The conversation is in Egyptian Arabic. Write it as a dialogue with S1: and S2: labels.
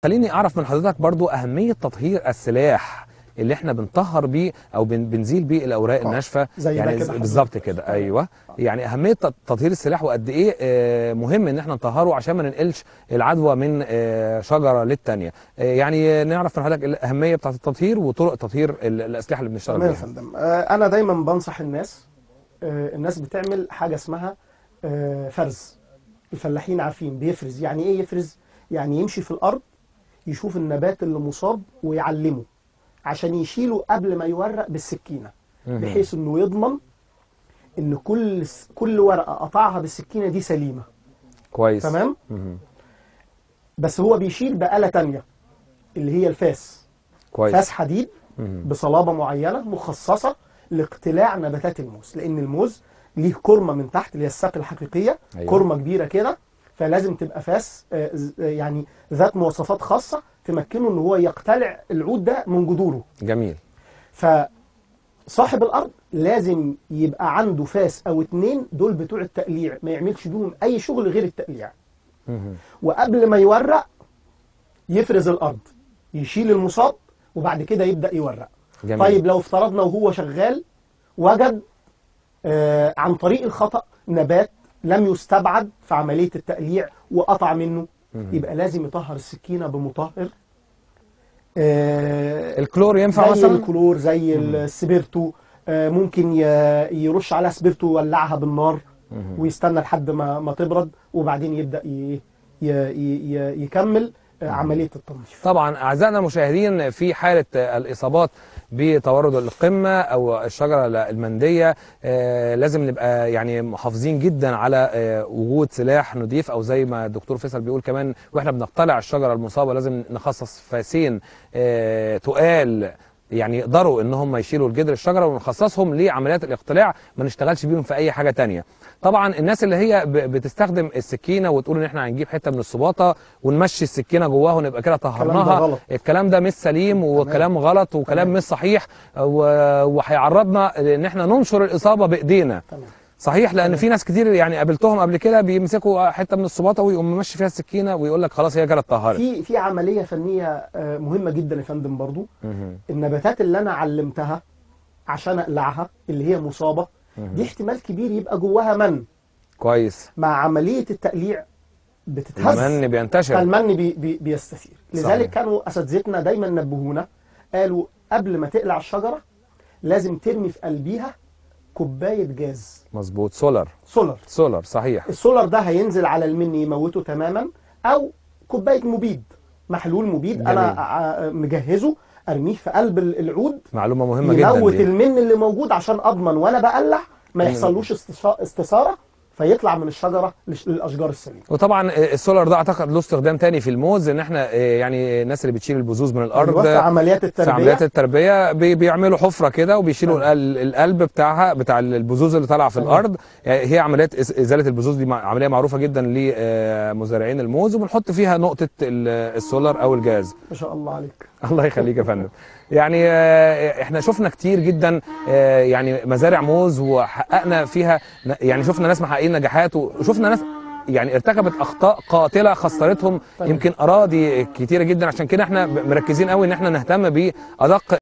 S1: خليني اعرف من حضرتك برضو اهميه تطهير السلاح اللي احنا بنطهر بيه او بن- بنزيل بيه الاوراق
S2: آه،
S1: الناشفه
S2: زي ده
S1: يعني
S2: كده
S1: ز-
S2: حضرتك.
S1: بالظبط كده
S2: تمام.
S1: ايوه يعني اهميه تط- تطهير السلاح وقد ايه آه، مهم ان احنا نطهره عشان ما ننقلش العدوى من آه، شجره للتانيه آه، يعني نعرف من حضرتك الاهميه بتاعه التطهير وطرق تطهير ال- الاسلحه اللي بنشتغل
S2: تمام يا
S1: بيها
S2: فندم آه، انا دايما بنصح الناس آه، الناس بتعمل حاجه اسمها آه، فرز الفلاحين عارفين بيفرز يعني ايه يفرز يعني يمشي في الارض يشوف النبات اللي مصاب ويعلمه عشان يشيله قبل ما يورق بالسكينه
S1: مهم.
S2: بحيث انه يضمن ان كل س- كل ورقه قطعها بالسكينه دي سليمه
S1: كويس
S2: تمام
S1: مهم.
S2: بس هو بيشيل بآلة تانية اللي هي الفاس
S1: كويس
S2: فاس حديد
S1: مهم.
S2: بصلابه معينه مخصصه لاقتلاع نباتات الموز لان الموز ليه كرمه من تحت اللي هي الساق الحقيقيه
S1: أيوة.
S2: أيوة. كرمه كبيره كده فلازم تبقى فاس آه، ز- آه، يعني ذات مواصفات خاصه تمكنه ان هو يقتلع العود ده من جذوره
S1: جميل
S2: فصاحب الارض لازم يبقى عنده فاس او اتنين دول بتوع التقليع ما يعملش بيهم اي شغل غير التقليع
S1: مهم.
S2: وقبل ما يورق يفرز الارض يشيل المصاب وبعد كده يبدا يورق
S1: جميل
S2: طيب لو افترضنا وهو شغال وجد آه عن طريق الخطأ نبات لم يستبعد في عملية التقليع وقطع منه
S1: مهم.
S2: يبقى لازم يطهر السكينة بمطهر آه
S1: الكلور ينفع
S2: زي
S1: مثلا
S2: الكلور زي السبيرتو آه ممكن ي- يرش عليها سبيرتو ويولعها بالنار
S1: مهم.
S2: ويستنى لحد ما ما تبرد وبعدين يبدأ ي- ي- ي- يكمل آه عملية التنظيف
S1: طبعا اعزائنا المشاهدين في حاله الاصابات بتورد القمه او الشجره المنديه آه، لازم نبقى يعني محافظين جدا على آه، وجود سلاح نضيف او زي ما الدكتور فيصل بيقول كمان واحنا بنقتلع الشجره المصابه لازم نخصص فاسين آه، تقال يعني يقدروا ان هم يشيلوا الجذر الشجره ونخصصهم لعمليات الاقتلاع ما نشتغلش بيهم في اي حاجه تانية طبعا الناس اللي هي ب- بتستخدم السكينه وتقول ان احنا هنجيب حته من الصباطه ونمشي السكينه جواها ونبقى كده طهرناها
S2: غلط.
S1: الكلام ده مش سليم وكلام غلط وكلام
S2: تمام.
S1: مش صحيح و- وهيعرضنا ان احنا ننشر الاصابه بايدينا
S2: تمام
S1: صحيح لان في ناس كتير يعني قابلتهم قبل كده بيمسكوا حته من الصباطه ويقوم ممشي فيها السكينه ويقول لك خلاص هي كده اتطهرت
S2: في في عملية فنية آه، مهمة جدا يا فندم برضو
S1: مهم.
S2: النباتات اللي انا علمتها عشان اقلعها اللي هي مصابه دي احتمال كبير يبقى جواها من
S1: كويس
S2: مع عمليه التقليع بتتهز
S1: المن بينتشر
S2: فالمن بي بي بيستثير
S1: صحيح.
S2: لذلك كانوا اساتذتنا دايما نبهونا قالوا قبل ما تقلع الشجره لازم ترمي في قلبيها كوبايه جاز
S1: مظبوط سولار
S2: سولار
S1: سولار صحيح
S2: السولار ده هينزل على المن يموته تماما او كوبايه مبيد محلول مبيد
S1: جميل.
S2: انا ع- مجهزه ارميه في قلب العود
S1: معلومه مهمه جدا
S2: يموت
S1: دي.
S2: المن اللي موجود عشان اضمن وانا بقلع ما
S1: مم.
S2: يحصلوش استشا- استثاره فيطلع من الشجره لش- للاشجار السليمه
S1: وطبعا السولار ده اعتقد له استخدام تاني في الموز ان احنا آه، يعني الناس اللي بتشيل البذوذ من الارض
S2: أيوة، في عمليات
S1: في
S2: التربيه
S1: عمليات التربيه بي- بيعملوا حفره كده وبيشيلوا
S2: تمام.
S1: ال- القلب بتاعها بتاع البذوذ اللي طالعه في
S2: تمام.
S1: الارض يعني هي عمليات إز- ازاله البذوذ دي مع- عمليه معروفه جدا لمزارعين الموز وبنحط فيها نقطه ال- السولار او الجاز
S2: ما شاء الله عليك
S1: الله يخليك يا فندم يعني آه، احنا شفنا كتير جدا آه، يعني مزارع موز وحققنا فيها ن- يعني شفنا ناس محققين نجاحات وشفنا ناس يعني ارتكبت اخطاء قاتله خسرتهم
S2: تمام.
S1: يمكن اراضي كتيره جدا عشان كده احنا ب- مركزين قوي ان احنا نهتم بادق